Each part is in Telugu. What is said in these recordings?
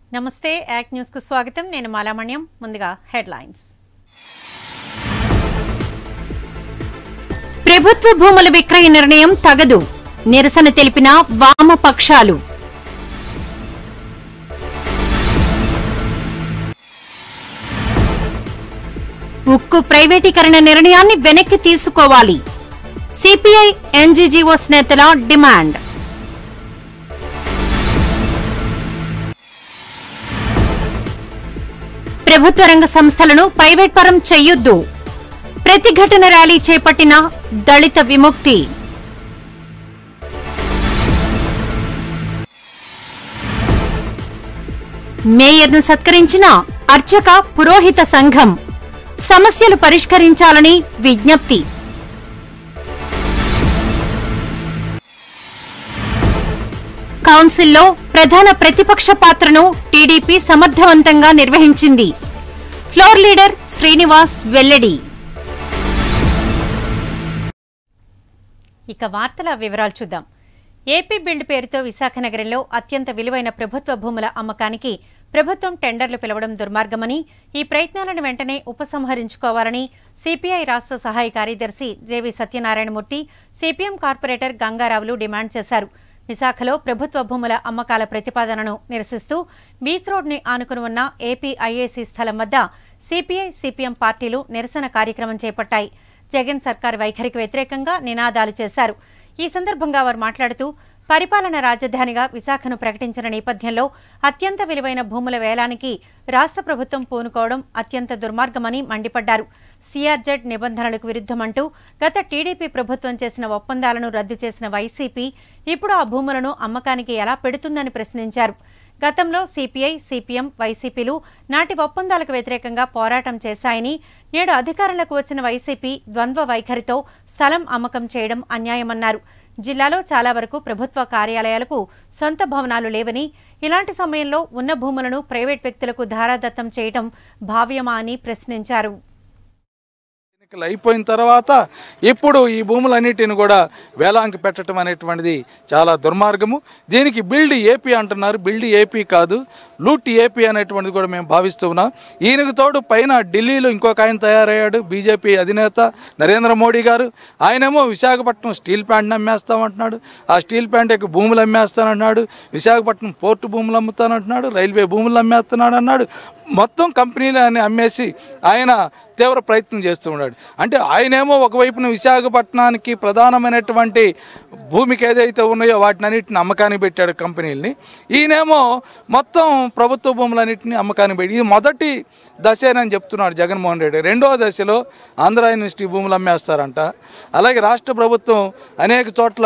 నమస్తే యాక్ న్యూస్ కు స్వాగతం నేను మాలామణ్యం ముందుగా హెడ్లైన్స్ ప్రభుత్వ భూముల విక్రయ నిర్ణయం తగదు నిరసన తెలిపిన వామపక్షాలు ఉక్కు ప్రైవేటీకరణ నిర్ణయాన్ని వెనక్కి తీసుకోవాలి సిపిఐ ఎన్జీజీఓస్ నేతల డిమాండ్ ప్రభుత్వ రంగ సంస్థలను ప్రైవేట్ పరం చెయ్యొద్దు ప్రతిఘటన ర్యాలీ చేపట్టిన దళిత విముక్తి మేయర్ను సత్కరించిన అర్చక పురోహిత సంఘం సమస్యలు పరిష్కరించాలని విజ్ఞప్తి కౌన్సిల్లో ప్రధాన ప్రతిపక్ష పాత్రను టీడీపీ సమర్థవంతంగా నిర్వహించింది ఫ్లోర్ లీడర్ శ్రీనివాస్ వెల్లడి ఇక వార్తల వివరాలు చూద్దాం ఏపీ బిల్డ్ పేరుతో విశాఖ నగరంలో అత్యంత విలువైన ప్రభుత్వ భూముల అమ్మకానికి ప్రభుత్వం టెండర్లు పిలవడం దుర్మార్గమని ఈ ప్రయత్నాలను వెంటనే ఉపసంహరించుకోవాలని సిపిఐ రాష్ట్ర సహాయ కార్యదర్శి జేవి సత్యనారాయణమూర్తి సిపిఎం కార్పొరేటర్ గంగారావులు డిమాండ్ చేశారు విశాఖలో ప్రభుత్వ భూముల అమ్మకాల ప్రతిపాదనను నిరసిస్తూ బీచ్ రోడ్ని ఆనుకుని ఉన్న ఏపీ ఐఏసీ స్థలం వద్ద సిపిఐ సిపిఎం పార్టీలు నిరసన కార్యక్రమం చేపట్టాయి జగన్ సర్కార్ వైఖరికి వ్యతిరేకంగా నినాదాలు చేశారు ఈ సందర్భంగా వారు మాట్లాడుతూ పరిపాలన రాజధానిగా విశాఖను ప్రకటించిన నేపథ్యంలో అత్యంత విలువైన భూముల వేలానికి రాష్ట్ర ప్రభుత్వం పూనుకోవడం అత్యంత దుర్మార్గమని మండిపడ్డారు సిఆర్జెడ్ నిబంధనలకు విరుద్ధమంటూ గత టీడీపీ ప్రభుత్వం చేసిన ఒప్పందాలను రద్దు చేసిన వైసీపీ ఇప్పుడు ఆ భూములను అమ్మకానికి ఎలా పెడుతుందని ప్రశ్నించారు గతంలో సిపిఐ సిపిఎం వైసీపీలు నాటి ఒప్పందాలకు వ్యతిరేకంగా పోరాటం చేశాయని నేడు అధికారంలోకి వచ్చిన వైసీపీ ద్వంద్వ వైఖరితో స్థలం అమ్మకం చేయడం అన్యాయమన్నారు జిల్లాలో చాలా వరకు ప్రభుత్వ కార్యాలయాలకు సొంత భవనాలు లేవని ఇలాంటి సమయంలో ఉన్న భూములను ప్రైవేట్ వ్యక్తులకు ధారాదత్తం చేయడం భావ్యమా అని ప్రశ్నించారు ఎన్నికలు అయిపోయిన తర్వాత ఇప్పుడు ఈ భూములన్నిటిని కూడా వేలాంకి పెట్టడం అనేటువంటిది చాలా దుర్మార్గము దీనికి బిల్డ్ ఏపీ అంటున్నారు బిల్డ్ ఏపీ కాదు లూట్ ఏపీ అనేటువంటిది కూడా మేము భావిస్తూ ఉన్నాం ఈయనకు తోడు పైన ఢిల్లీలో ఇంకొక ఆయన తయారయ్యాడు బీజేపీ అధినేత నరేంద్ర మోడీ గారు ఆయనేమో విశాఖపట్నం స్టీల్ ప్లాంట్ని అమ్మేస్తామంటున్నాడు ఆ స్టీల్ ప్లాంట్ యొక్క భూములు అమ్మేస్తానంటున్నాడు విశాఖపట్నం పోర్టు భూములు అమ్ముతానంటున్నాడు రైల్వే భూములు అమ్మేస్తున్నాడు అన్నాడు మొత్తం కంపెనీలని అమ్మేసి ఆయన తీవ్ర ప్రయత్నం చేస్తూ ఉన్నాడు అంటే ఆయనేమో ఒకవైపున విశాఖపట్నానికి ప్రధానమైనటువంటి భూమికి ఏదైతే ఉన్నాయో వాటిని అన్నిటిని అమ్మకానికి పెట్టాడు కంపెనీలని ఈయనేమో మొత్తం ప్రభుత్వ భూములన్నింటినీ అమ్మకానికి పెట్టి ఇది మొదటి దశేనని చెప్తున్నాడు జగన్మోహన్ రెడ్డి రెండో దశలో ఆంధ్ర యూనివర్సిటీ భూములు అమ్మేస్తారంట అలాగే రాష్ట్ర ప్రభుత్వం అనేక చోట్ల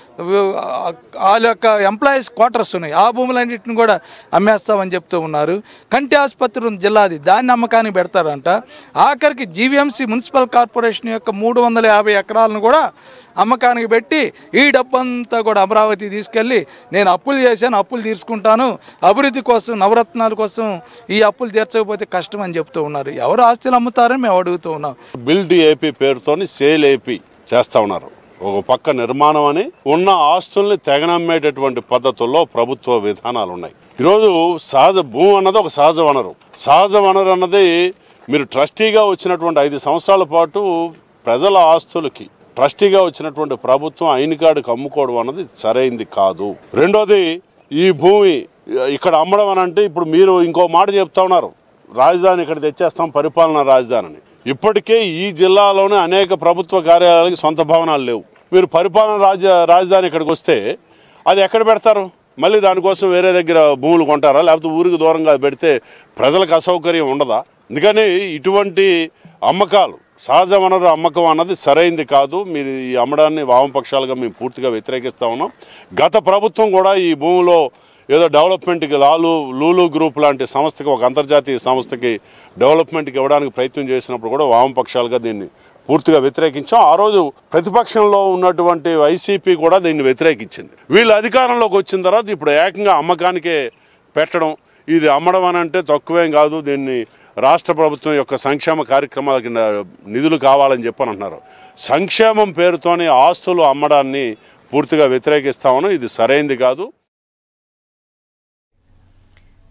వాళ్ళ యొక్క ఎంప్లాయీస్ క్వార్టర్స్ ఉన్నాయి ఆ భూములన్నింటిని కూడా అమ్మేస్తామని చెప్తూ ఉన్నారు కంటి ఆసుపత్రి ఉంది జిల్లాది దాన్ని అమ్మకానికి పెడతారంట ఆఖరికి జీవీఎంసీ మున్సిపల్ కార్పొరేషన్ యొక్క మూడు వందల యాభై ఎకరాలను కూడా అమ్మకానికి పెట్టి ఈ డబ్బంతా కూడా అమరావతి తీసుకెళ్ళి నేను అప్పులు చేశాను అప్పులు తీర్చుకుంటాను అభివృద్ధి కోసం నవరత్నాల కోసం ఈ అప్పులు తీర్చకపోతే కష్టం అని చెప్తూ ఉన్నారు ఎవరు ఆస్తులు అమ్ముతారని మేము అడుగుతూ ఉన్నాం బిల్డ్ ఏపీ పేరుతోని సేల్ ఏపీ చేస్తా ఉన్నారు ఒక పక్క నిర్మాణం అని ఉన్న ఆస్తుల్ని తెగనమ్మేటటువంటి పద్ధతుల్లో ప్రభుత్వ విధానాలు ఉన్నాయి ఈరోజు సహజ భూమి అన్నది ఒక సహజ వనరు సహజ వనరు అన్నది మీరు ట్రస్టీగా వచ్చినటువంటి ఐదు సంవత్సరాల పాటు ప్రజల ఆస్తులకి ట్రస్టీగా వచ్చినటువంటి ప్రభుత్వం ఐని కార్డుకి అమ్ముకోవడం అన్నది సరైంది కాదు రెండోది ఈ భూమి ఇక్కడ అమ్మడం అని అంటే ఇప్పుడు మీరు ఇంకో మాట చెప్తా ఉన్నారు రాజధాని ఇక్కడ తెచ్చేస్తాం పరిపాలనా రాజధాని అని ఇప్పటికే ఈ జిల్లాలోనే అనేక ప్రభుత్వ కార్యాలయాలకి సొంత భవనాలు లేవు మీరు పరిపాలన రాజ రాజధాని ఇక్కడికి వస్తే అది ఎక్కడ పెడతారు మళ్ళీ దానికోసం వేరే దగ్గర భూములు కొంటారా లేకపోతే ఊరికి దూరంగా పెడితే ప్రజలకు అసౌకర్యం ఉండదా అందుకని ఇటువంటి అమ్మకాలు సహజ వనరు అమ్మకం అన్నది సరైంది కాదు మీరు ఈ అమ్మడాన్ని వామపక్షాలుగా మేము పూర్తిగా వ్యతిరేకిస్తా ఉన్నాం గత ప్రభుత్వం కూడా ఈ భూమిలో ఏదో డెవలప్మెంట్కి లాలు లూలు గ్రూప్ లాంటి సంస్థకి ఒక అంతర్జాతీయ సంస్థకి డెవలప్మెంట్కి ఇవ్వడానికి ప్రయత్నం చేసినప్పుడు కూడా వామపక్షాలుగా దీన్ని పూర్తిగా వ్యతిరేకించాం ఆ రోజు ప్రతిపక్షంలో ఉన్నటువంటి వైసీపీ కూడా దీన్ని వ్యతిరేకించింది వీళ్ళు అధికారంలోకి వచ్చిన తర్వాత ఇప్పుడు ఏకంగా అమ్మకానికే పెట్టడం ఇది అమ్మడం అని అంటే తక్కువేం కాదు దీన్ని రాష్ట్ర ప్రభుత్వం యొక్క సంక్షేమ కార్యక్రమాలకి న- నిధులు కావాలని చెప్పని అంటున్నారు సంక్షేమం పేరుతోని ఆస్తులు అమ్మడాన్ని పూర్తిగా వ్యతిరేకిస్తామను ఇది సరైంది కాదు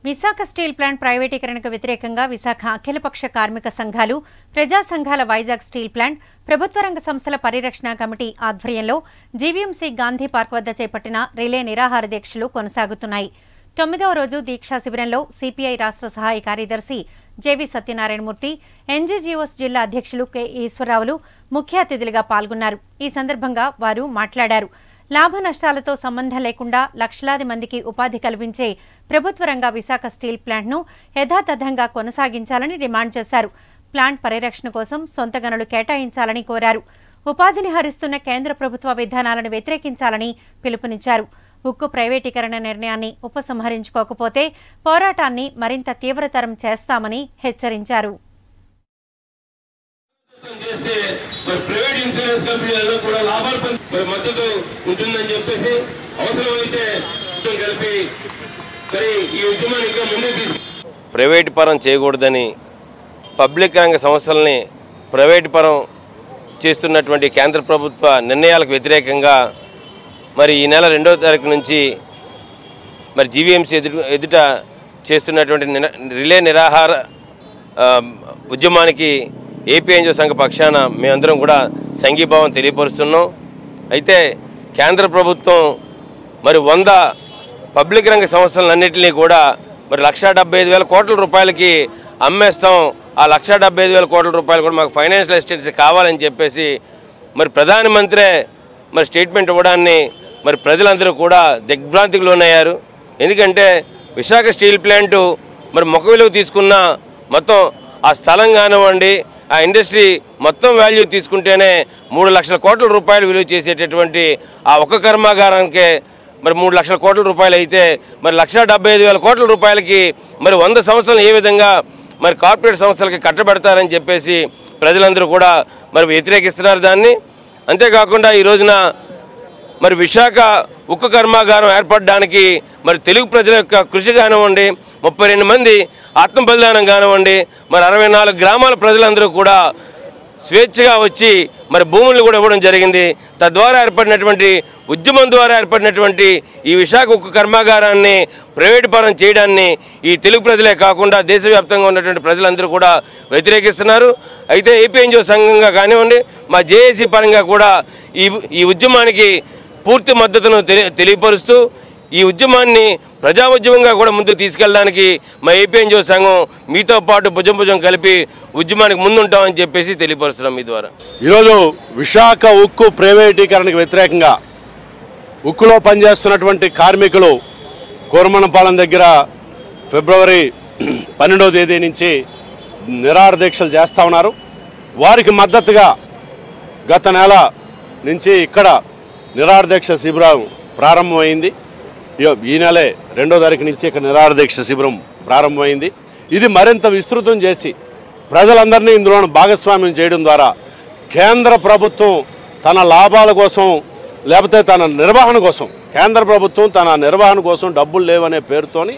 విశాఖ స్టీల్ ప్లాంట్ ప్రైవేటీకరణకు వ్యతిరేకంగా విశాఖ అఖిలపక్ష కార్మిక సంఘాలు ప్రజా సంఘాల వైజాగ్ స్టీల్ ప్లాంట్ ప్రభుత్వ రంగ సంస్థల పరిరక్షణ కమిటీ ఆధ్వర్యంలో జీవీఎంసీ గాంధీ పార్క్ వద్ద చేపట్టిన రిలే నిరాహార దీక్షలు కొనసాగుతున్నాయి తొమ్మిదవ రోజు దీక్షా శిబిరంలో సిపిఐ రాష్ట్ర సహాయ కార్యదర్శి జేవి సత్యనారాయణమూర్తి ఎన్జీజీఓస్ జిల్లా అధ్యక్షులు కె ఈశ్వరరావులు ముఖ్య అతిథులుగా పాల్గొన్నారు ఈ సందర్భంగా వారు మాట్లాడారు లాభ నష్టాలతో సంబంధం లేకుండా లక్షలాది మందికి ఉపాధి కల్పించే ప్రభుత్వ రంగ విశాఖ స్టీల్ ప్లాంట్ను యథాతథంగా కొనసాగించాలని డిమాండ్ చేశారు ప్లాంట్ పరిరక్షణ కోసం సొంత గనులు కేటాయించాలని కోరారు ఉపాధిని హరిస్తున్న కేంద్ర ప్రభుత్వ విధానాలను వ్యతిరేకించాలని పిలుపునిచ్చారు ఉక్కు ప్రైవేటీకరణ నిర్ణయాన్ని ఉపసంహరించుకోకపోతే పోరాటాన్ని మరింత తీవ్రతరం చేస్తామని హెచ్చరించారు చేస్తే మరి ప్రైవేట్ ఇన్సూరెన్స్ కంపెనీలలో కూడా లాభాలు పొంది మరి మద్దతు ఉంటుందని చెప్పేసి అవసరమైతే మొత్తం కలిపి మరి ఈ ఉద్యమాన్ని ఇంకా ముందుకు తీసుకు ప్రైవేట్ పరం చేయకూడదని పబ్లిక్ రంగ సంస్థలని ప్రైవేట్ పరం చేస్తున్నటువంటి కేంద్ర ప్రభుత్వ నిర్ణయాలకు వ్యతిరేకంగా మరి ఈ నెల రెండవ తారీఖు నుంచి మరి జీవీఎంసీ ఎదుట ఎదుట చేస్తున్నటువంటి నిన- రిలే నిరాహార ఆ, ఉద్యమానికి ఏపీ ఎన్జిఓ సంఘ పక్షాన మేమందరం కూడా సంఘీభావం తెలియపరుస్తున్నాం అయితే కేంద్ర ప్రభుత్వం మరి వంద పబ్లిక్ రంగ సంస్థలన్నింటినీ కూడా మరి లక్షా డెబ్బై ఐదు వేల కోట్ల రూపాయలకి అమ్మేస్తాం ఆ లక్షా డెబ్బై ఐదు వేల కోట్ల రూపాయలు కూడా మాకు ఫైనాన్షియల్ ఎస్టేట్స్ కావాలని చెప్పేసి మరి ప్రధానమంత్రే మరి స్టేట్మెంట్ ఇవ్వడాన్ని మరి ప్రజలందరూ కూడా దిగ్భ్రాంతికి లోనయ్యారు ఎందుకంటే విశాఖ స్టీల్ ప్లాంటు మరి ముఖ విలువ తీసుకున్న మొత్తం ఆ స్థలం కానివ్వండి ఆ ఇండస్ట్రీ మొత్తం వాల్యూ తీసుకుంటేనే మూడు లక్షల కోట్ల రూపాయలు విలువ చేసేటటువంటి ఆ ఒక్క కర్మాగారానికే మరి మూడు లక్షల కోట్ల రూపాయలు అయితే మరి లక్ష డెబ్బై ఐదు వేల కోట్ల రూపాయలకి మరి వంద సంవత్సరాలు ఏ విధంగా మరి కార్పొరేట్ సంస్థలకి కట్టబెడతారని చెప్పేసి ప్రజలందరూ కూడా మరి వ్యతిరేకిస్తున్నారు దాన్ని అంతేకాకుండా ఈ రోజున మరి విశాఖ ఉక్కు కర్మాగారం ఏర్పడడానికి మరి తెలుగు ప్రజల యొక్క కృషి కానివ్వండి ముప్పై రెండు మంది ఆత్మ బలిదానం కానివ్వండి మరి అరవై నాలుగు గ్రామాల ప్రజలందరూ కూడా స్వేచ్ఛగా వచ్చి మరి భూములు కూడా ఇవ్వడం జరిగింది తద్వారా ఏర్పడినటువంటి ఉద్యమం ద్వారా ఏర్పడినటువంటి ఈ విశాఖ ఉక్కు కర్మాగారాన్ని ప్రైవేటు పరం చేయడాన్ని ఈ తెలుగు ప్రజలే కాకుండా దేశవ్యాప్తంగా ఉన్నటువంటి ప్రజలందరూ కూడా వ్యతిరేకిస్తున్నారు అయితే ఏపీ ఎన్జిఓ సంఘంగా కానివ్వండి మా జేఏసీ పరంగా కూడా ఈ ఈ ఉద్యమానికి పూర్తి మద్దతును తెలి తెలియపరుస్తూ ఈ ఉద్యమాన్ని ప్రజా ఉద్యమంగా కూడా ముందుకు తీసుకెళ్ళడానికి మా ఏపీ ఎన్జిఓ సంఘం మీతో పాటు భుజం భుజం కలిపి ఉద్యమానికి ముందుంటామని చెప్పేసి తెలియపరుస్తున్నాం మీ ద్వారా ఈరోజు విశాఖ ఉక్కు ప్రైవేటీకరణకు వ్యతిరేకంగా ఉక్కులో పనిచేస్తున్నటువంటి కార్మికులు కోరమనపాలెం దగ్గర ఫిబ్రవరి పన్నెండవ తేదీ నుంచి నిరాహార దీక్షలు చేస్తూ ఉన్నారు వారికి మద్దతుగా గత నెల నుంచి ఇక్కడ నిరాహార దీక్ష శిబిరం ప్రారంభమైంది ఇగో ఈ నెలే రెండో తారీఖు నుంచి ఇక్కడ నిరాహార దీక్ష శిబిరం ప్రారంభమైంది ఇది మరింత విస్తృతం చేసి ప్రజలందరినీ ఇందులో భాగస్వామ్యం చేయడం ద్వారా కేంద్ర ప్రభుత్వం తన లాభాల కోసం లేకపోతే తన నిర్వహణ కోసం కేంద్ర ప్రభుత్వం తన నిర్వహణ కోసం డబ్బులు లేవనే పేరుతోని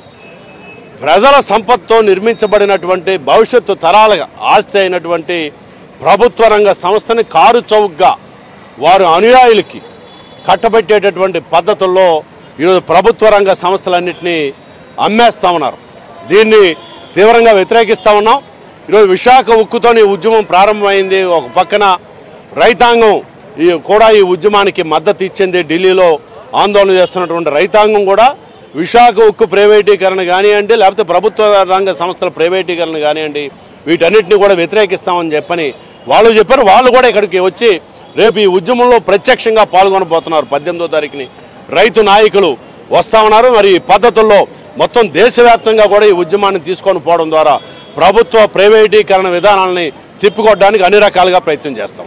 ప్రజల సంపత్తో నిర్మించబడినటువంటి భవిష్యత్తు తరాల ఆస్తి అయినటువంటి ప్రభుత్వ రంగ సంస్థని కారు చౌకగా వారు అనుయాయులకి కట్టబెట్టేటటువంటి పద్ధతుల్లో ఈరోజు ప్రభుత్వ రంగ సంస్థలన్నింటినీ అమ్మేస్తా ఉన్నారు దీన్ని తీవ్రంగా వ్యతిరేకిస్తూ ఉన్నాం ఈరోజు విశాఖ ఉక్కుతోని ఈ ఉద్యమం ప్రారంభమైంది ఒక పక్కన రైతాంగం ఈ కూడా ఈ ఉద్యమానికి మద్దతు ఇచ్చింది ఢిల్లీలో ఆందోళన చేస్తున్నటువంటి రైతాంగం కూడా విశాఖ ఉక్కు ప్రైవేటీకరణ కానివ్వండి లేకపోతే ప్రభుత్వ రంగ సంస్థల ప్రైవేటీకరణ కానివ్వండి వీటన్నిటిని కూడా వ్యతిరేకిస్తామని చెప్పని వాళ్ళు చెప్పారు వాళ్ళు కూడా ఇక్కడికి వచ్చి రేపు ఈ ఉద్యమంలో ప్రత్యక్షంగా పాల్గొనబోతున్నారు పద్దెనిమిదో తారీఖుని రైతు నాయకులు వస్తా ఉన్నారు మరి ఈ పద్ధతుల్లో మొత్తం దేశవ్యాప్తంగా కూడా ఈ ఉద్యమాన్ని తీసుకొని పోవడం ద్వారా ప్రభుత్వ ప్రైవేటీకరణ విధానాలని తిప్పికొట్టడానికి అన్ని రకాలుగా ప్రయత్నం చేస్తాం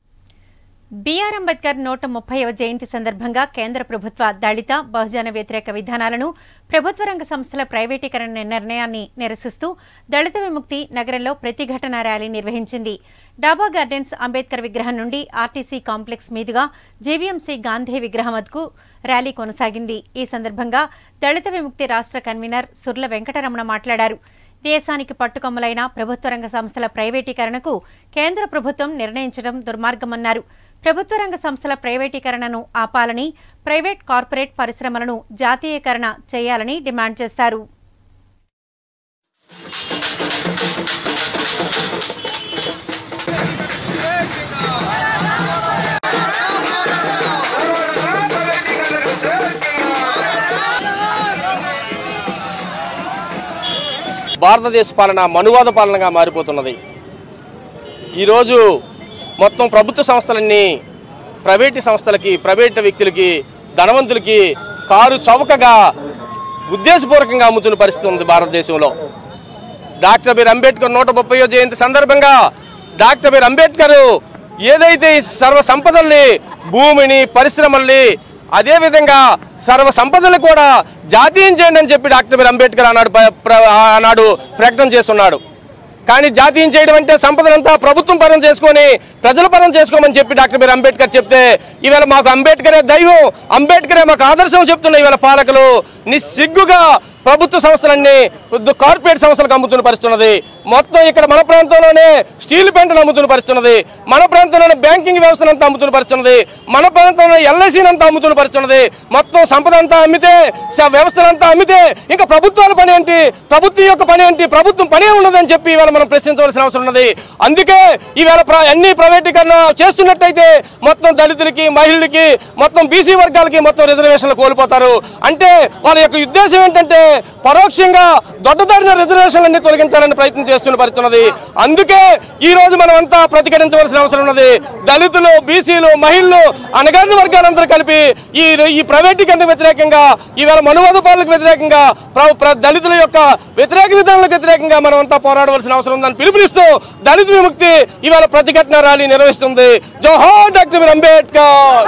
బీఆర్ అంబేద్కర్ నూట ముప్పైవ జయంతి సందర్భంగా కేంద్ర ప్రభుత్వ దళిత బహుజన వ్యతిరేక విధానాలను ప్రభుత్వ రంగ సంస్థల ప్రైవేటీకరణ నిర్ణయాన్ని నిరసిస్తూ దళిత విముక్తి నగరంలో ప్రతిఘటన ర్యాలీ నిర్వహించింది డాబా గార్డెన్స్ అంబేద్కర్ విగ్రహం నుండి ఆర్టీసీ కాంప్లెక్స్ మీదుగా జేవీఎంసీ గాంధీ విగ్రహం వద్దకు ర్యాలీ కొనసాగింది ఈ సందర్భంగా దళిత విముక్తి రాష్ట్ర కన్వీనర్ సుర్ల వెంకటరమణ మాట్లాడారు దేశానికి పట్టుకొమ్మలైన ప్రభుత్వ రంగ సంస్థల ప్రైవేటీకరణకు కేంద్ర ప్రభుత్వం నిర్ణయించడం దుర్మార్గమన్నారు ప్రభుత్వ రంగ సంస్థల ప్రైవేటీకరణను ఆపాలని ప్రైవేట్ కార్పొరేట్ పరిశ్రమలను జాతీయకరణ చేయాలని డిమాండ్ చేశారు భారతదేశ పాలన మనువాద పాలనగా మారిపోతున్నది ఈరోజు మొత్తం ప్రభుత్వ సంస్థలన్నీ ప్రైవేటు సంస్థలకి ప్రైవేటు వ్యక్తులకి ధనవంతులకి కారు చౌకగా ఉద్దేశపూర్వకంగా అమ్ముతున్న పరిస్థితి ఉంది భారతదేశంలో డాక్టర్ బిఆర్ అంబేద్కర్ నూట ముప్పయో జయంతి సందర్భంగా డాక్టర్ బిఆర్ అంబేద్కర్ ఏదైతే ఈ సర్వ సంపదల్ని భూమిని పరిశ్రమల్ని అదేవిధంగా సర్వ సంపదలు కూడా జాతీయం చేయండి అని చెప్పి డాక్టర్ బిఆర్ అంబేద్కర్ ఆనాడు ప్ర- ప్ర- ఆనాడు ప్రకటన చేస్తున్నాడు కానీ జాతీయం చేయడం అంటే సంపదనంతా ప్రభుత్వం పరం చేసుకొని ప్రజల పరం చేసుకోమని చెప్పి డాక్టర్ బిఆర్ అంబేద్కర్ చెప్తే ఈవేళ మాకు అంబేద్కరే దైవం అంబేద్కరే మాకు ఆదర్శం చెప్తున్న ఈవేళ పాలకులు నిస్సిగ్గుగా ప్రభుత్వ సంస్థలన్నీ ఉద్ద- కార్పొరేట్ సంస్థలకు అమ్ముతున్న పరిస్థితున్నది మొత్తం ఇక్కడ మన ప్రాంతంలోనే స్టీల్ పెంటను అమ్ముతున్న పరిస్థితున్నది మన ప్రాంతంలోనే బ్యాంకింగ్ వ్యవస్థను అంతా అమ్ముతున్న పరిస్థితున్నది మన ప్రాంతంలో ఎల్ఐసీని అంతా అమ్ముతున్న పరిస్థితున్నది మొత్తం సంపద అంతా అమ్మితే స- వ్యవస్థలంతా అమ్మితే ఇంకా ప్రభుత్వాల పని ఏంటి ప్రభుత్వం యొక్క పని ఏంటి ప్రభుత్వం పనే ఉండదని చెప్పి ఇవాళ మనం ప్రశ్నించవలసిన అవసరం ఉన్నది అందుకే ఈవేళ ప్ర- అన్ని ప్రైవేటీకరణ చేస్తున్నట్టయితే మొత్తం దళితులకి మహిళలకి మొత్తం బీసీ వర్గాలకి మొత్తం రిజర్వేషన్లు కోల్పోతారు అంటే వాళ్ళ యొక్క ఉద్దేశం ఏంటంటే పరోక్షంగా దొడ్డదారిన రిజర్వేషన్లన్నీ తొలగించాలని ప్రయత్నం చేస్తున్న పరిస్థితున్నది అందుకే ఈ రోజు మనం అంతా ప్రతిఘటించవలసిన అవసరం ఉన్నది దళితులు బీసీలు మహిళలు అనగారిన వర్గాలందరూ కలిపి ఈ ఈ ప్రైవేటీకరణ వ్యతిరేకంగా ఈవేళ మనువాద పాలనకు వ్యతిరేకంగా ప్ర- ప్ర- దళితుల యొక్క వ్యతిరేక విధానాలకు వ్యతిరేకంగా మనం అంతా పోరాడవలసిన అవసరం ఉందని పిలుపునిస్తూ దళిత విముక్తి ఇవాళ ప్రతిఘటన ర్యాలీ నిర్వహిస్తుంది జోహార్ డాక్టర్ బిఆర్ అంబేద్కర్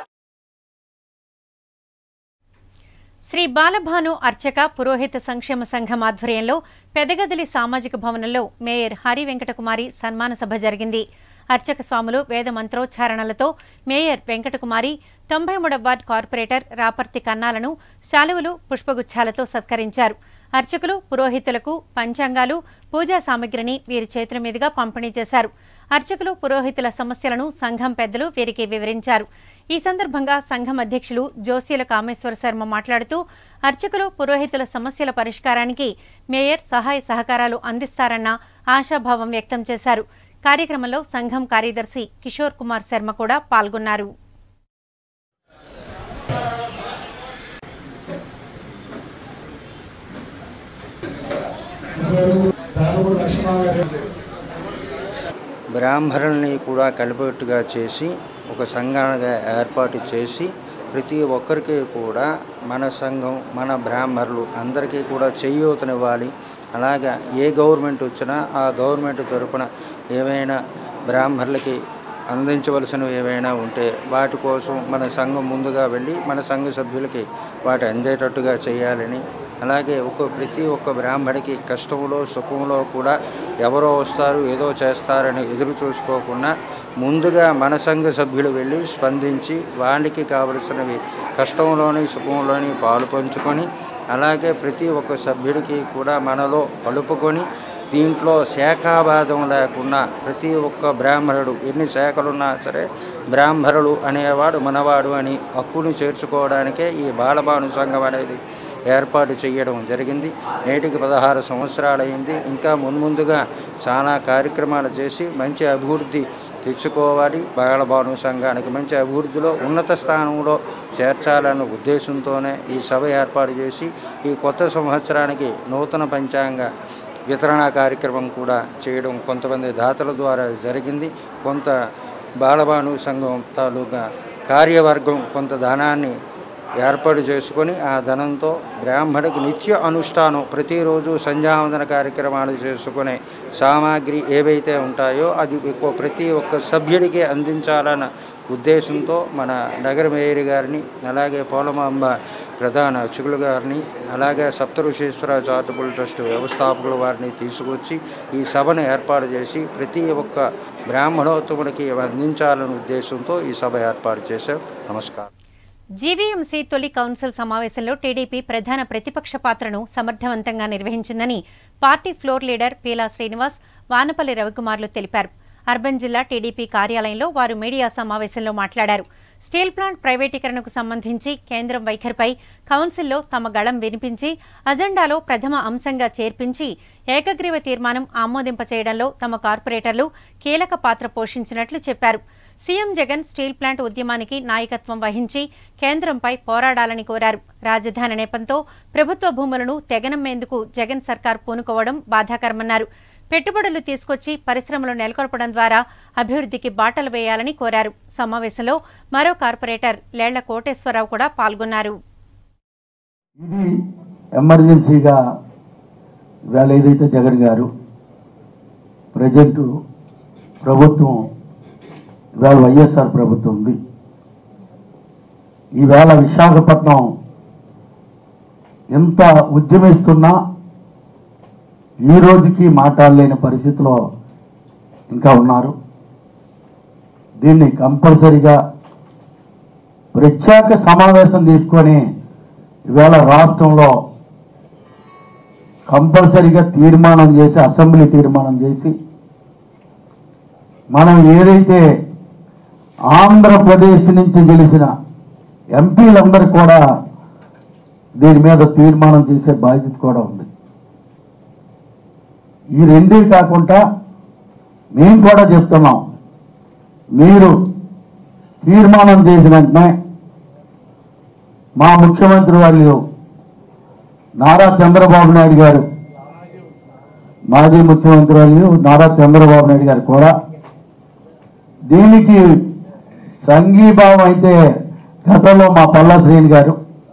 శ్రీ బాలభాను అర్చక పురోహిత సంక్షేమ సంఘం ఆధ్వర్యంలో పెదగదిలి సామాజిక భవనంలో మేయర్ హరి వెంకటకుమారి సన్మాన సభ జరిగింది అర్చక స్వాములు వేద మంత్రోచ్చారణలతో మేయర్ వెంకటకుమారి తొంభై మూడవ వార్డ్ కార్పొరేటర్ రాపర్తి కన్నాలను శాలువలు పుష్పగుచ్చాలతో సత్కరించారు అర్చకులు పురోహితులకు పంచాంగాలు పూజా సామగ్రిని వీరి చేతుల మీదుగా పంపిణీ చేశారు అర్చకులు పురోహితుల సమస్యలను సంఘం పెద్దలు వీరికి వివరించారు ఈ సందర్భంగా సంఘం అధ్యక్షులు జోస్యుల కామేశ్వర శర్మ మాట్లాడుతూ అర్చకులు పురోహితుల సమస్యల పరిష్కారానికి మేయర్ సహాయ సహకారాలు అందిస్తారన్న ఆశాభావం వ్యక్తం చేశారు కార్యక్రమంలో సంఘం కార్యదర్శి కిషోర్ కుమార్ శర్మ కూడా పాల్గొన్నారు బ్రాహ్మణుల్ని కూడా కలిపేట్టుగా చేసి ఒక సంఘాలుగా ఏర్పాటు చేసి ప్రతి ఒక్కరికి కూడా మన సంఘం మన బ్రాహ్మణులు అందరికీ కూడా చేయూతనివ్వాలి అలాగా ఏ గవర్నమెంట్ వచ్చినా ఆ గవర్నమెంట్ తరపున ఏవైనా బ్రాహ్మణులకి అందించవలసినవి ఏవైనా ఉంటే వాటి కోసం మన సంఘం ముందుగా వెళ్ళి మన సంఘ సభ్యులకి వాటి అందేటట్టుగా చేయాలని అలాగే ఒక ప్రతి ఒక్క బ్రాహ్మడికి కష్టంలో సుఖంలో కూడా ఎవరో వస్తారు ఏదో చేస్తారని ఎదురు చూసుకోకుండా ముందుగా మన సంఘ సభ్యులు వెళ్ళి స్పందించి వాళ్ళకి కావలసినవి కష్టంలోని సుఖంలోని పాలు పంచుకొని అలాగే ప్రతి ఒక్క సభ్యుడికి కూడా మనలో కలుపుకొని దీంట్లో శాఖాభాదం లేకుండా ప్రతి ఒక్క బ్రాహ్మణుడు ఎన్ని శాఖలున్నా సరే బ్రాహ్మణుడు అనేవాడు మనవాడు అని హక్కును చేర్చుకోవడానికే ఈ బాలభాను సంఘం అనేది ఏర్పాటు చేయడం జరిగింది నేటికి పదహారు సంవత్సరాలైంది ఇంకా మున్ముందుగా చాలా కార్యక్రమాలు చేసి మంచి అభివృద్ధి తెచ్చుకోవాలి బాలభాను సంఘానికి మంచి అభివృద్ధిలో ఉన్నత స్థానంలో చేర్చాలన్న ఉద్దేశంతోనే ఈ సభ ఏర్పాటు చేసి ఈ కొత్త సంవత్సరానికి నూతన పంచాంగ వితరణ కార్యక్రమం కూడా చేయడం కొంతమంది దాతల ద్వారా జరిగింది కొంత బాలభాను సంఘం తాలూకా కార్యవర్గం కొంత ధనాన్ని ఏర్పాటు చేసుకొని ఆ ధనంతో బ్రాహ్మడికి నిత్య అనుష్ఠానం ప్రతిరోజు సంధ్యావందన కార్యక్రమాలు చేసుకునే సామాగ్రి ఏవైతే ఉంటాయో అది ఎక్కువ ప్రతి ఒక్క సభ్యుడికి అందించాలన్న ఉద్దేశంతో మన నగర మేయర్ గారిని అలాగే పోలమాంబ ప్రధాన అర్చకులు గారిని అలాగే సప్తఋషేశ్వర చారిటబుల్ ట్రస్ట్ వ్యవస్థాపకుల వారిని తీసుకొచ్చి ఈ సభను ఏర్పాటు చేసి ప్రతి ఒక్క బ్రాహ్మణోత్తముడికి అందించాలనే ఉద్దేశంతో ఈ సభ ఏర్పాటు చేశాం నమస్కారం జీవీఎంసీ తొలి కౌన్సిల్ సమావేశంలో టీడీపీ ప్రధాన ప్రతిపక్ష పాత్రను సమర్థవంతంగా నిర్వహించిందని party floor leader Peela Srinivas Vanapalli రవికుమార్లు తెలిపారు అర్బన్ జిల్లా టీడీపీ కార్యాలయంలో వారు మీడియా సమావేశంలో మాట్లాడారు స్టీల్ ప్లాంట్ ప్రైవేటీకరణకు సంబంధించి కేంద్రం వైఖరిపై కౌన్సిల్లో తమ గళం వినిపించి అజెండాలో ప్రథమ అంశంగా చేర్పించి ఏకగ్రీవ తీర్మానం ఆమోదింపచేయడంలో తమ కార్పొరేటర్లు కీలక పాత్ర పోషించినట్లు చెప్పారు సీఎం జగన్ స్టీల్ ప్లాంట్ ఉద్యమానికి నాయకత్వం వహించి కేంద్రంపై పోరాడాలని కోరారు రాజధాని నేపంతో ప్రభుత్వ భూములను తెగనమ్మేందుకు జగన్ సర్కార్ పూనుకోవడం బాధాకరమన్నారు పెట్టుబడులు తీసుకొచ్చి పరిశ్రమలు నెలకొల్పడం ద్వారా అభివృద్ధికి బాటలు వేయాలని కోరారు సమావేశంలో మరో కార్పొరేటర్ లేళ్ల కోటేశ్వరరావు కూడా పాల్గొన్నారు ఇది ఎమర్జెన్సీగా ఇవాళ ఏదైతే జగన్ గారు ప్రజెంట్ ప్రభుత్వం ఇవాళ వైఎస్ఆర్ ప్రభుత్వం ఉంది ఈవేళ విశాఖపట్నం ఎంత ఉద్యమిస్తున్నా ఈ రోజుకి మాట్లాడలేని పరిస్థితిలో ఇంకా ఉన్నారు దీన్ని కంపల్సరిగా ప్రత్యేక సమావేశం తీసుకొని ఈవేళ రాష్ట్రంలో కంపల్సరిగా తీర్మానం చేసి అసెంబ్లీ తీర్మానం చేసి మనం ఏదైతే ఆంధ్రప్రదేశ్ నుంచి గెలిచిన ఎంపీలందరూ కూడా దీని మీద తీర్మానం చేసే బాధ్యత కూడా ఉంది ఈ రెండే కాకుండా మేము కూడా చెప్తున్నాం మీరు తీర్మానం చేసిన వెంటనే మా ముఖ్యమంత్రి వాళ్ళు నారా చంద్రబాబు నాయుడు గారు మాజీ ముఖ్యమంత్రి వాళ్ళు నారా చంద్రబాబు నాయుడు గారు కూడా దీనికి సంఘీభావం అయితే గతంలో మా పల్లా శ్రీని గారు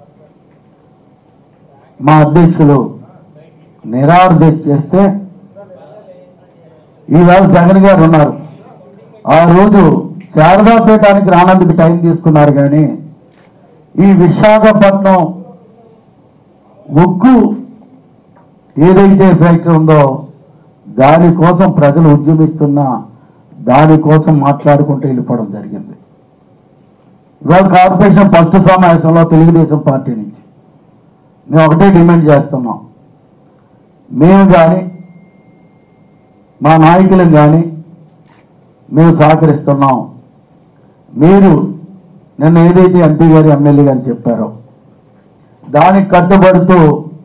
మా అధ్యక్షులు నిరాదీక్ష చేస్తే ఈవేళ జగన్ గారు ఉన్నారు ఆ రోజు శారదాపీఠానికి రానందుకు టైం తీసుకున్నారు కానీ ఈ విశాఖపట్నం ఉక్కు ఏదైతే ఫ్యాక్టరీ ఉందో దానికోసం ప్రజలు ఉద్యమిస్తున్నా దానికోసం మాట్లాడుకుంటూ వెళ్ళిపోవడం జరిగింది ఇవాళ కార్పొరేషన్ ఫస్ట్ సమావేశంలో తెలుగుదేశం పార్టీ నుంచి మేము ఒకటే డిమాండ్ చేస్తున్నాం మేము కానీ మా నాయకులం కానీ మేము సహకరిస్తున్నాం మీరు నిన్న ఏదైతే ఎంపీ గారు ఎమ్మెల్యే గారు చెప్పారో దానికి కట్టుబడుతూ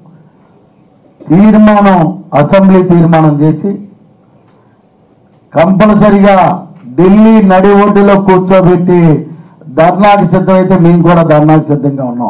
తీర్మానం అసెంబ్లీ తీర్మానం చేసి కంపల్సరిగా ఢిల్లీ నడి ఒడ్డులో కూర్చోబెట్టి ధర్నాకి సిద్ధమైతే మేము కూడా ధర్నాకి సిద్ధంగా ఉన్నాం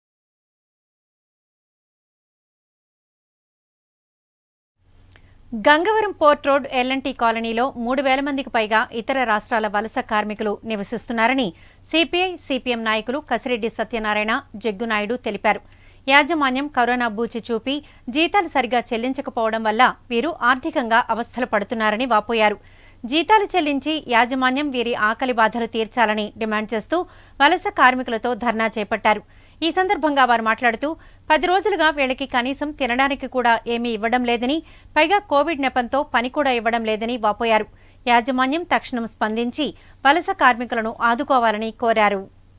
గంగవరం పోర్ట్ రోడ్ ఎల్ఎన్టీ కాలనీలో మూడు వేల మందికి పైగా ఇతర రాష్ట్రాల వలస కార్మికులు నివసిస్తున్నారని సిపిఐ సిపిఎం నాయకులు కసిరెడ్డి సత్యనారాయణ జగ్గునాయుడు తెలిపారు యాజమాన్యం కరోనా బూచి చూపి జీతాలు సరిగా చెల్లించకపోవడం వల్ల వీరు ఆర్థికంగా అవస్థలు పడుతున్నారని వాపోయారు జీతాలు చెల్లించి యాజమాన్యం వీరి ఆకలి బాధలు తీర్చాలని డిమాండ్ చేస్తూ వలస కార్మికులతో ధర్నా చేపట్టారు ఈ సందర్భంగా వారు మాట్లాడుతూ పది రోజులుగా వీళ్ళకి కనీసం తినడానికి కూడా ఏమీ ఇవ్వడం లేదని పైగా కోవిడ్ నెపంతో పని కూడా ఇవ్వడం లేదని వాపోయారు యాజమాన్యం తక్షణం స్పందించి వలస కార్మికులను ఆదుకోవాలని కోరారు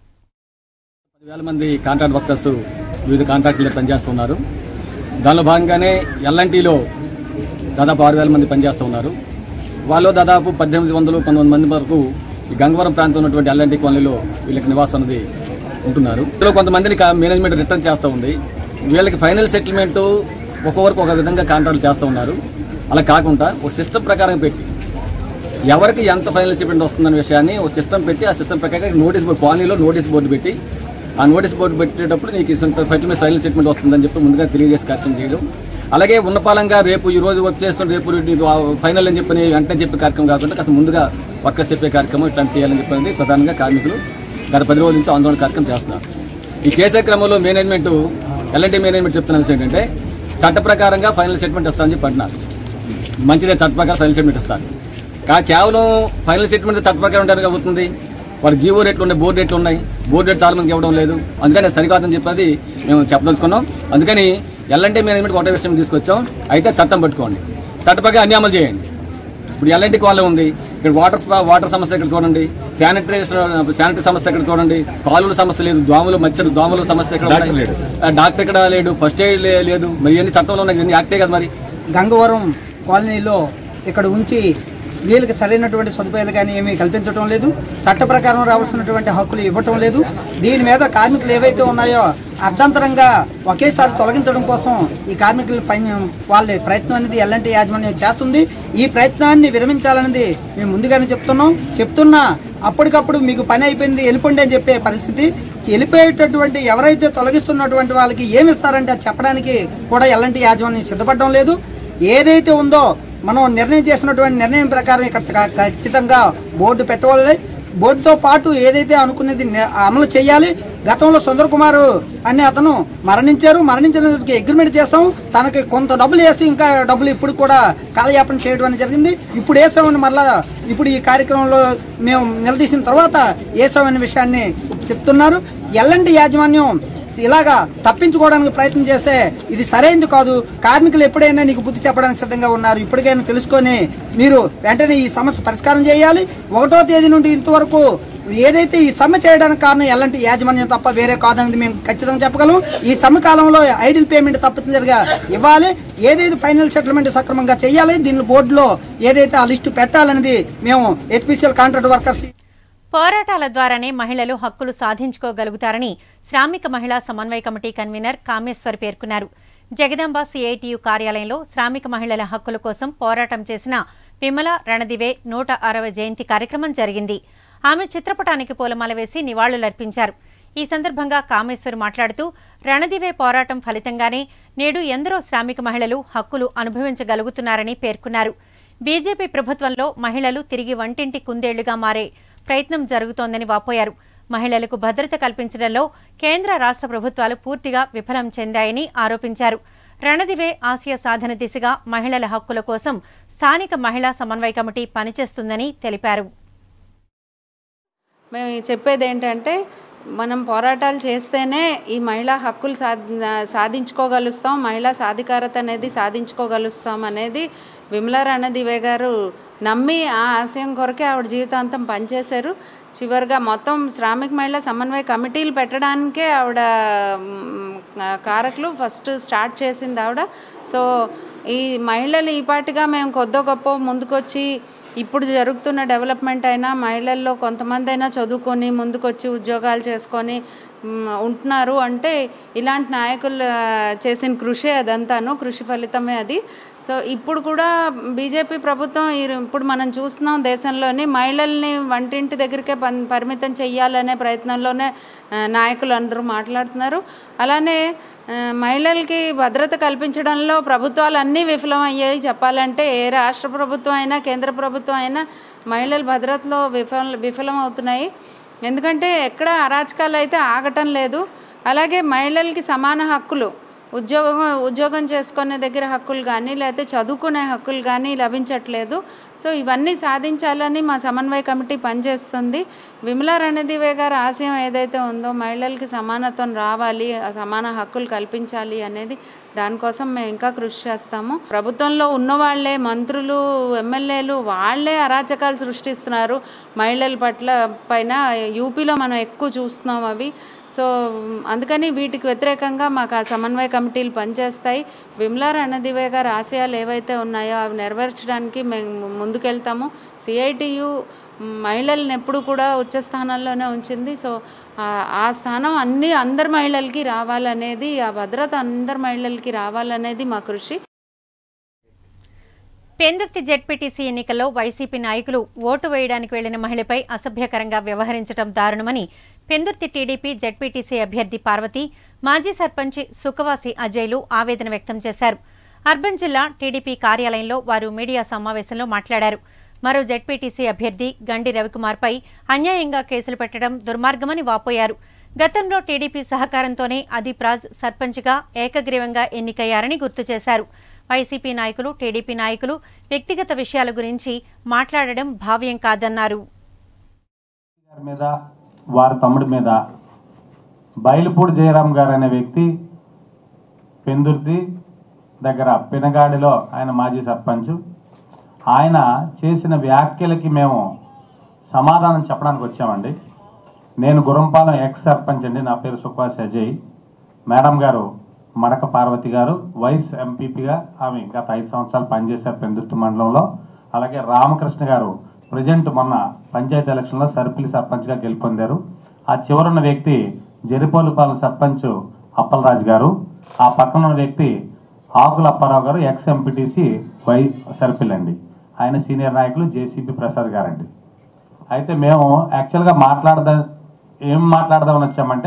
పదివేల మంది కాంట్రాక్ట్ వర్కర్స్ వివిధ కాంట్రాక్టుల్లో పనిచేస్తున్నారు దానిలో భాగంగానే ఎల్ఎన్టీలో దాదాపు ఆరు వేల మంది పనిచేస్తూ ఉన్నారు వాళ్ళు దాదాపు పద్దెనిమిది వందలు పంతొమ్మిది మంది వరకు ఈ గంగవరం ప్రాంతం ఉన్నటువంటి ఎల్ఎన్టీ కాలనీలో వీళ్ళకి నివాసం అనేది ఉంటున్నారు ఇందులో కొంతమందిని కా- మేనేజ్మెంట్ రిటర్న్ చేస్తూ ఉంది వీళ్ళకి ఫైనల్ సెటిల్మెంట్ ఒక్కొక్కరికి ఒక విధంగా కాంట్రాక్ట్ చేస్తూ ఉన్నారు అలా కాకుండా ఒక సిస్టమ్ ప్రకారం పెట్టి ఎవరికి ఎంత ఫైనల్ సెటిల్మెంట్ వస్తుందనే విషయాన్ని ఒక సిస్టమ్ పెట్టి ఆ సిస్టమ్ ప్రకారం నోటీస్ బోర్డు కాలనీలో నోటీస్ బోర్డు పెట్టి ఆ నోటీస్ బోర్డు పెట్టేటప్పుడు నీకు ఇంత ఫైనల్ ఫైనల్ సెటిల్మెంట్ వస్తుందని చెప్పి ముందుగా తెలియజేసి కార్యక్రమం చేయడం అలాగే ఉన్నపాలంగా రేపు ఈ రోజు వర్క్ చేస్తున్న రేపు నీకు ఫైనల్ అని చెప్పి వెంటనే చెప్పే కార్యక్రమం కాకుండా కాస్త ముందుగా వర్కర్స్ చెప్పే కార్యక్రమం ఇట్లాంటి చేయాలని చెప్పి ప్రధానంగా కార్మికులు గత పది రోజుల నుంచి ఆందోళన కార్యక్రమం చేస్తున్నారు ఈ చేసే క్రమంలో మేనేజ్మెంట్ ఎల్ఎన్టీ మేనేజ్మెంట్ చెప్తున్న విషయం ఏంటంటే చట్ట ప్రకారంగా ఫైనల్ సెటిల్మెంట్ వస్తామని చెప్పి అంటున్నారు మంచిదే చట్ట ప్రకారం ఫైనల్ సెటిల్మెంట్ ఇస్తారు కా కేవలం ఫైనల్ సెటిల్మెంట్ చట్ట ప్రకారం ఉండడానికి అవుతుంది వాళ్ళ జీవో రేట్లు ఉన్నాయి బోర్డు రేట్లు ఉన్నాయి బోర్డు రేట్ చాలా మందికి ఇవ్వడం లేదు అందుకని అది సరికాదని చెప్పేది మేము చెప్పదలుచుకున్నాం అందుకని ఎల్ఎన్టీ మేనేజ్మెంట్ ఒకటే విషయం తీసుకొచ్చాం అయితే చట్టం పట్టుకోండి చట్ట ప్రకారం అన్ని అమలు చేయండి ఇప్పుడు ఎల్ఎన్టీ కాలనీ ఉంది ఇక్కడ వాటర్ వాటర్ సమస్య ఇక్కడ చూడండి శానిటరీ శానిటరీ సమస్య ఇక్కడ చూడండి కాలువల సమస్య లేదు దోమలు మచ్చలు దోమల సమస్య ఇక్కడ ఉన్నాయి. ఆ, డాక్టర్ ఇక్కడ లేడు ఫస్ట్ ఎయిడ్ లే- లేదు మరి ఇవన్నీ చట్టంలో ఉన్నాయి ఇవన్నీ యాక్టే కదా మరి గంగవరం కాలనీలో ఇక్కడ ఉంచి వీళ్ళకి సరైనటువంటి సదుపాయాలు కానీ ఏమీ కల్పించడం లేదు చట్ట ప్రకారం రావాల్సినటువంటి హక్కులు ఇవ్వటం లేదు దీని మీద కార్మికులు ఏవైతే ఉన్నాయో అర్ధంతరంగా ఒకేసారి తొలగించడం కోసం ఈ కార్మికుల పని వాళ్ళ ప్రయత్నం అనేది ఎలాంటి యాజమాన్యం చేస్తుంది ఈ ప్రయత్నాన్ని విరమించాలనేది మేము ముందుగానే చెప్తున్నాం చెప్తున్నా అప్పటికప్పుడు మీకు పని అయిపోయింది వెళ్ళిపోండి అని చెప్పే పరిస్థితి వెళ్ళిపోయేటటువంటి ఎవరైతే తొలగిస్తున్నటువంటి వాళ్ళకి ఏమి ఇస్తారంటే అది చెప్పడానికి కూడా ఎలాంటి యాజమాన్యం సిద్ధపడడం లేదు ఏదైతే ఉందో మనం నిర్ణయం చేసినటువంటి నిర్ణయం ప్రకారం ఇక్కడ ఖ- ఖచ్చితంగా బోర్డు పెట్టవాలి బోర్డుతో పాటు ఏదైతే అనుకున్నది ని- అమలు చేయాలి గతంలో సుందర్ కుమార్ అనే అతను మరణించారు మరణించినందుకు అగ్రిమెంట్ చేస్తాం తనకి కొంత డబ్బులు వేసి ఇంకా డబ్బులు ఇప్పుడు కూడా కాలయాపన చేయడం అనేది జరిగింది ఇప్పుడు వేసామని మళ్ళా ఇప్పుడు ఈ కార్యక్రమంలో మేము నిలదీసిన తర్వాత వేసామనే విషయాన్ని చెప్తున్నారు ఎల్లంటి యాజమాన్యం ఇలాగా తప్పించుకోవడానికి ప్రయత్నం చేస్తే ఇది సరైనది కాదు కార్మికులు ఎప్పుడైనా నీకు బుద్ధి చెప్పడానికి సిద్ధంగా ఉన్నారు ఇప్పటికైనా తెలుసుకొని మీరు వెంటనే ఈ సమస్య పరిష్కారం చేయాలి ఒకటో తేదీ నుండి ఇంతవరకు ఏదైతే ఈ సమ్మె చేయడానికి కారణం ఎలాంటి యాజమాన్యం తప్ప వేరే కాదనేది మేము ఖచ్చితంగా చెప్పగలం ఈ సమ్మె కాలంలో ఐడిల్ పేమెంట్ తప్పనిసరిగా ఇవ్వాలి ఏదైతే ఫైనల్ సెటిల్మెంట్ సక్రమంగా చేయాలి దీని బోర్డులో ఏదైతే ఆ లిస్టు పెట్టాలనేది మేము హెచ్పిసిఎల్ కాంట్రాక్ట్ వర్కర్స్ పోరాటాల ద్వారానే మహిళలు హక్కులు సాధించుకోగలుగుతారని శ్రామిక మహిళా సమన్వయ కమిటీ కన్వీనర్ కామేశ్వర్ పేర్కొన్నారు జగదాంబ సిఐటియు కార్యాలయంలో శ్రామిక మహిళల హక్కుల కోసం పోరాటం చేసిన విమల రణదివే నూట అరవై జయంతి కార్యక్రమం జరిగింది ఆమె చిత్రపటానికి పూలమాల వేసి నివాళులర్పించారు ఈ సందర్భంగా కామేశ్వర్ మాట్లాడుతూ రణదివే పోరాటం ఫలితంగానే నేడు ఎందరో శ్రామిక మహిళలు హక్కులు అనుభవించగలుగుతున్నారని పేర్కొన్నారు బీజేపీ ప్రభుత్వంలో మహిళలు తిరిగి వంటింటి కుందేళ్లుగా మారే ప్రయత్నం జరుగుతోందని వాపోయారు మహిళలకు భద్రత కల్పించడంలో కేంద్ర రాష్ట్ర ప్రభుత్వాలు పూర్తిగా విఫలం చెందాయని ఆరోపించారు రణదివే ఆసియా సాధన దిశగా మహిళల హక్కుల కోసం స్థానిక మహిళా సమన్వయ కమిటీ పనిచేస్తుందని తెలిపారు మేము చెప్పేది ఏంటంటే మనం పోరాటాలు చేస్తేనే ఈ మహిళా హక్కులు సాధి సాధించుకోగలుస్తాం మహిళా సాధికారత అనేది సాధించుకోగలుస్తాం అనేది విమలా రణదివే గారు నమ్మి ఆ ఆశయం కొరకే ఆవిడ జీవితాంతం పనిచేశారు చివరిగా మొత్తం శ్రామిక మహిళా సమన్వయ కమిటీలు పెట్టడానికే ఆవిడ మ్, కారకులు ఫస్ట్ స్టార్ట్ చేసింది ఆవిడ సో ఈ మహిళలు ఈ పాటిగా మేము కొద్దో గొప్ప ముందుకొచ్చి ఇప్పుడు జరుగుతున్న డెవలప్మెంట్ అయినా మహిళల్లో కొంతమంది అయినా చదువుకొని ముందుకొచ్చి ఉద్యోగాలు చేసుకొని మ్, ఉంటున్నారు అంటే ఇలాంటి నాయకులు ఆ, చేసిన కృషి అదంతాను కృషి ఫలితమే అది సో ఇప్పుడు కూడా బీజేపీ ప్రభుత్వం ఈ- ఇప్పుడు మనం చూస్తున్నాం దేశంలోని మహిళల్ని వంటింటి దగ్గరికే పన్ పరిమితం చెయ్యాలనే ప్రయత్నంలోనే ఆ, నాయకులు అందరూ మాట్లాడుతున్నారు అలానే ఆ, మహిళలకి భద్రత కల్పించడంలో ప్రభుత్వాలు అన్నీ విఫలమయ్యాయి చెప్పాలంటే ఏ రాష్ట్ర ప్రభుత్వం అయినా కేంద్ర ప్రభుత్వం అయినా మహిళల భద్రతలో విఫల విఫలమవుతున్నాయి ఎందుకంటే ఎక్కడ అరాచకాలు అయితే ఆగటం లేదు అలాగే మహిళలకి సమాన హక్కులు ఉద్యోగం ఉద్యోగం చేసుకునే దగ్గర హక్కులు కానీ లేకపోతే చదువుకునే హక్కులు కానీ లభించట్లేదు సో ఇవన్నీ సాధించాలని మా సమన్వయ కమిటీ పనిచేస్తుంది విమలా రణదివే గారి ఆశయం ఏదైతే ఉందో మహిళలకి సమానత్వం రావాలి ఆ సమాన హక్కులు కల్పించాలి అనేది దానికోసం మేము ఇంకా కృషి చేస్తాము ప్రభుత్వంలో ఉన్నవాళ్లే మంత్రులు ఎమ్మెల్యేలు వాళ్ళే అరాచకాలు సృష్టిస్తున్నారు మహిళల పట్ల పైన యూపీలో మనం ఎక్కువ చూస్తున్నాం అవి సో అందుకని వీటికి వ్యతిరేకంగా మాకు ఆ సమన్వయ కమిటీలు పనిచేస్తాయి విమలా రణదివే గారి ఆశయాలు ఏవైతే ఉన్నాయో అవి నెరవేర్చడానికి మేము ముందుకెళ్తాము సిఐటియు మహిళలను ఎప్పుడు కూడా ఉచ్చ స్థానాల్లోనే ఉంచింది సో ఆ- ఆ స్థానం అన్ని అందరి మహిళలకి రావాలనేది ఆ భద్రత అందరి మహిళలకి రావాలనేది మా కృషి పెందుర్తి జెడ్పీటీసీ ఎన్నికల్లో వైసీపీ నాయకులు ఓటు వేయడానికి వెళ్లిన మహిళపై అసభ్యకరంగా వ్యవహరించడం దారుణమని పెందుర్తి టీడీపీ జెడ్పీటీసీ అభ్యర్థి పార్వతి మాజీ సర్పంచ్ సుఖవాసి అజయ్లు ఆవేదన వ్యక్తం చేశారు అర్బన్ జిల్లా టీడీపీ కార్యాలయంలో వారు మీడియా సమావేశంలో మాట్లాడారు మరో జెడ్పీటీసీ అభ్యర్థి గండి రవికుమార్పై అన్యాయంగా కేసులు పెట్టడం దుర్మార్గమని వాపోయారు గతంలో టీడీపీ సహకారంతోనే అదీప్ రాజ్ సర్పంచ్గా ఏకగ్రీవంగా ఎన్నికయ్యారని గుర్తు చేశారు వైసీపీ నాయకులు టీడీపీ నాయకులు వ్యక్తిగత విషయాల గురించి మాట్లాడడం భావ్యం కాదన్నారు గారి మీద వారి తమ్ముడి మీద బయలుపూడి జయరాం గారు అనే వ్యక్తి పెందుర్తి దగ్గర పినగాడిలో ఆయన మాజీ సర్పంచ్ ఆయన చేసిన వ్యాఖ్యలకి మేము సమాధానం చెప్పడానికి వచ్చామండి నేను గురంపాలెం ఎక్స్ సర్పంచ్ అండి నా పేరు సుఖవాస్ అజయ్ మేడం గారు మడక పార్వతి గారు వైస్ ఎంపీపీగా ఆమె గత ఐదు సంవత్సరాలు పనిచేశారు పెందుర్తి మండలంలో అలాగే రామకృష్ణ గారు ప్రజెంట్ మొన్న పంచాయతీ ఎలక్షన్లో సర్పిలి సర్పంచ్గా గెలుపొందారు ఆ చివరున్న వ్యక్తి జరిపోలుపాలెం సర్పంచ్ అప్పలరాజు గారు ఆ పక్కన ఉన్న వ్యక్తి ఆకుల అప్పారావు గారు ఎక్స్ ఎంపీటీసీ వై సర్పిల్ అండి ఆయన సీనియర్ నాయకులు జేసీబీ ప్రసాద్ గారండి అయితే మేము యాక్చువల్గా మాట్లాడదా ఏం మాట్లాడదామని వచ్చామంటే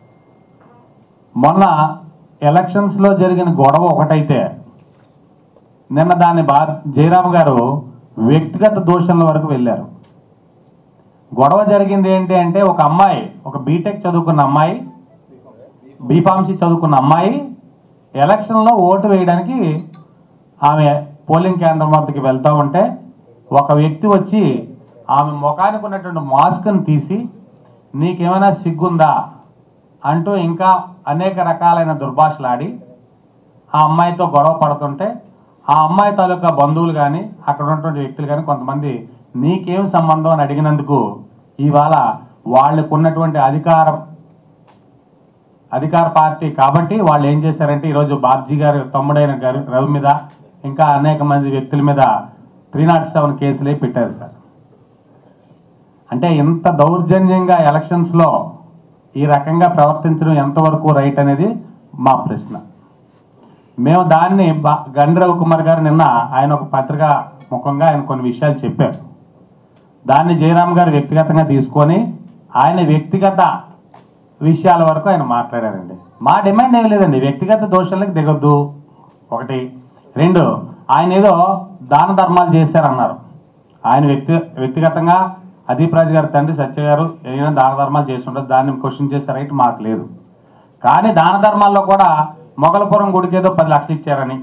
మొన్న ఎలక్షన్స్లో జరిగిన గొడవ ఒకటైతే నిన్న దాన్ని బా జయరామ్ గారు వ్యక్తిగత దూషణల వరకు వెళ్ళారు గొడవ జరిగింది ఏంటి అంటే ఒక అమ్మాయి ఒక బీటెక్ చదువుకున్న అమ్మాయి బీఫార్మసీ చదువుకున్న అమ్మాయి ఎలక్షన్లో ఓటు వేయడానికి ఆమె పోలింగ్ కేంద్రం వద్దకి వెళ్తూ ఉంటే ఒక వ్యక్తి వచ్చి ఆమె ముఖానికి ఉన్నటువంటి మాస్క్ని తీసి నీకేమైనా సిగ్గుందా అంటూ ఇంకా అనేక రకాలైన దుర్భాషలాడి ఆ అమ్మాయితో గొడవ పడుతుంటే ఆ అమ్మాయి తాలూకా బంధువులు కానీ అక్కడ ఉన్నటువంటి వ్యక్తులు కానీ కొంతమంది నీకేం సంబంధం అని అడిగినందుకు ఇవాళ వాళ్ళకు ఉన్నటువంటి అధికారం అధికార పార్టీ కాబట్టి వాళ్ళు ఏం చేశారంటే ఈరోజు బాబ్జీ గారి తమ్ముడైన గారు రవి మీద ఇంకా అనేక మంది వ్యక్తుల మీద త్రీ నాట్ సెవెన్ కేసులే పెట్టారు సార్ అంటే ఇంత దౌర్జన్యంగా ఎలక్షన్స్లో ఈ రకంగా ప్రవర్తించడం ఎంతవరకు రైట్ అనేది మా ప్రశ్న మేము దాన్ని బా గండి రవికుమార్ గారు నిన్న ఆయన ఒక పత్రిక ముఖంగా ఆయన కొన్ని విషయాలు చెప్పారు దాన్ని జయరామ్ గారు వ్యక్తిగతంగా తీసుకొని ఆయన వ్యక్తిగత విషయాల వరకు ఆయన మాట్లాడారండి మా డిమాండ్ ఏం లేదండి వ్యక్తిగత దోషాలకు దిగొద్దు ఒకటి రెండు ఆయన ఏదో దాన ధర్మాలు చేశారన్నారు ఆయన వ్యక్తి వ్యక్తిగతంగా అదీప్ రాజు గారి తండ్రి సత్య గారు ఏమైనా దాన ధర్మాలు చేసి ఉండదు దాన్ని క్వశ్చన్ చేసే రైట్ మాకు లేదు కానీ దాన ధర్మాల్లో కూడా మొగలపురం గుడికి ఏదో పది లక్షలు ఇచ్చారని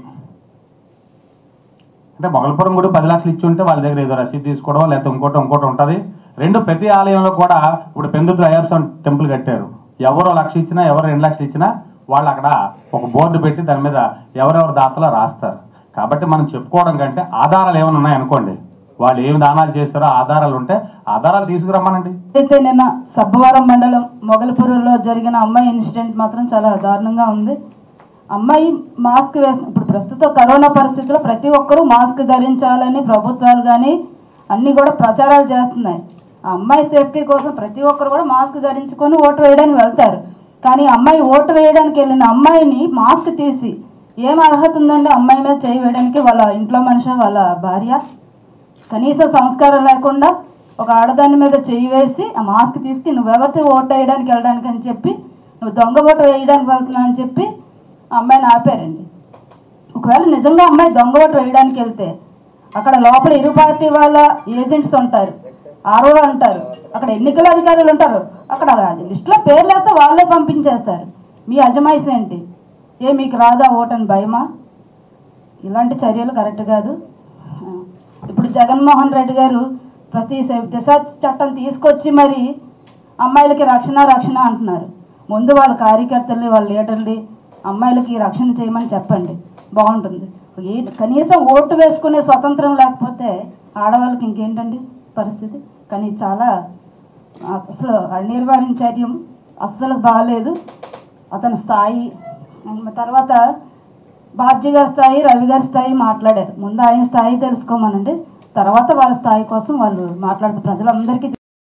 అంటే మొగలపురం గుడి పది లక్షలు ఇచ్చి ఉంటే వాళ్ళ దగ్గర ఏదో రసీదు తీసుకోవడం లేకపోతే ఇంకోటి ఇంకోటి ఉంటుంది రెండు ప్రతి ఆలయంలో కూడా ఇప్పుడు పెందుతు అయ్యప్ప టెంపుల్ కట్టారు ఎవరో లక్ష ఇచ్చినా ఎవరు రెండు లక్షలు ఇచ్చినా వాళ్ళు అక్కడ ఒక బోర్డు పెట్టి దాని మీద ఎవరెవరు దాతలో రాస్తారు కాబట్టి మనం చెప్పుకోవడం కంటే ఆధారాలు ఏమైనా ఉన్నాయనుకోండి వాళ్ళు ఏమి దానాలు చేస్తారో ఆధారాలు ఉంటే ఆధారాలు తీసుకురమ్మనండి అయితే నిన్న సబ్బవరం మండలం మొగల్పూర్లో జరిగిన అమ్మాయి ఇన్సిడెంట్ మాత్రం చాలా దారుణంగా ఉంది అమ్మాయి మాస్క్ వేసిన ఇప్పుడు ప్రస్తుత కరోనా పరిస్థితిలో ప్రతి ఒక్కరూ మాస్క్ ధరించాలని ప్రభుత్వాలు కానీ అన్నీ కూడా ప్రచారాలు చేస్తున్నాయి ఆ అమ్మాయి సేఫ్టీ కోసం ప్రతి ఒక్కరు కూడా మాస్క్ ధరించుకొని ఓటు వేయడానికి వెళ్తారు కానీ అమ్మాయి ఓటు వేయడానికి వెళ్ళిన అమ్మాయిని మాస్క్ తీసి ఏం అర్హత ఉందండి అమ్మాయి మీద చేయి వేయడానికి వాళ్ళ ఇంట్లో మనిషి వాళ్ళ భార్య కనీస సంస్కారం లేకుండా ఒక ఆడదాని మీద చేయి వేసి ఆ మాస్క్ తీసుకు నువ్వెవరితో ఓటు వేయడానికి వెళ్ళడానికి అని చెప్పి నువ్వు దొంగ ఓటు వేయడానికి వెళ్తున్నావు అని చెప్పి ఆ అమ్మాయిని ఆపారండి ఒకవేళ నిజంగా అమ్మాయి దొంగ ఓటు వేయడానికి వెళ్తే అక్కడ లోపల ఇరు పార్టీ వాళ్ళ ఏజెంట్స్ ఉంటారు ఆర్ఓ అంటారు అక్కడ ఎన్నికల అధికారులు ఉంటారు అక్కడ అది లిస్టులో పేర్లు లేకపోతే వాళ్ళే పంపించేస్తారు మీ అజమాయిషి ఏంటి ఏ మీకు రాదా ఓటని భయమా ఇలాంటి చర్యలు కరెక్ట్ కాదు ఇప్పుడు జగన్మోహన్ రెడ్డి గారు ప్రతి స- దిశ చట్టం తీసుకొచ్చి మరి అమ్మాయిలకి రక్షణ రక్షణ అంటున్నారు ముందు వాళ్ళ కార్యకర్తల్ని వాళ్ళ లీడర్ని అమ్మాయిలకి రక్షణ చేయమని చెప్పండి బాగుంటుంది ఏ కనీసం ఓటు వేసుకునే స్వతంత్రం లేకపోతే ఆడవాళ్ళకి ఇంకేంటండి పరిస్థితి కానీ చాలా అసలు అనిర్వార్యం చర్యం అస్సలు బాగాలేదు అతని స్థాయి తర్వాత బాబ్జీ గారి స్థాయి రవి గారి స్థాయి మాట్లాడారు ముందు ఆయన స్థాయి తెలుసుకోమనండి తర్వాత వాళ్ళ స్థాయి కోసం వాళ్ళు మాట్లాడుతూ ప్రజలందరికీ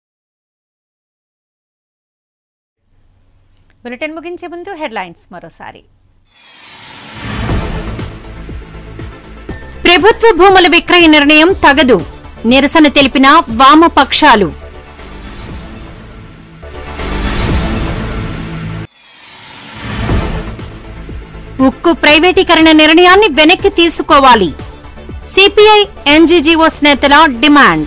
బులెటిన్ ముగించే ముందు హెడ్లైన్స్ మరోసారి ప్రభుత్వ భూముల విక్రయ నిర్ణయం తగదు నిరసన తెలిపిన వామపక్షాలు ఉక్కు ప్రైవేటీకరణ నిర్ణయాన్ని వెనక్కి తీసుకోవాలి సిపిఐ ఎన్జీజీఓస్ నేతల డిమాండ్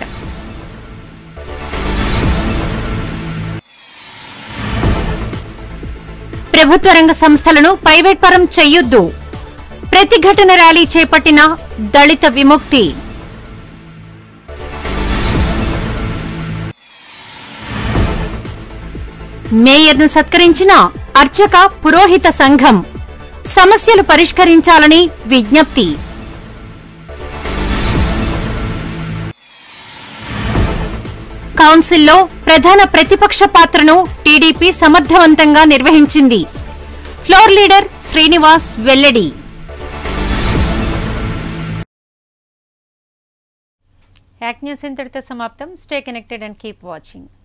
ప్రభుత్వ రంగ సంస్థలను ప్రైవేట్ పరం చెయ్యొద్దు ప్రతిఘటన ర్యాలీ చేపట్టిన దళిత విముక్తి మేయర్ను సత్కరించిన అర్చక పురోహిత సంఘం సమస్యలు పరిష్కరించాలని విజ్ఞప్తి కౌన్సిల్లో ప్రధాన ప్రతిపక్ష పాత్రను టీడీపీ సమర్థవంతంగా నిర్వహించింది ఫ్లోర్ లీడర్ శ్రీనివాస్ వెల్లడి యాక్ న్యూస్ ఇంతటితో సమాప్తం stay connected and keep watching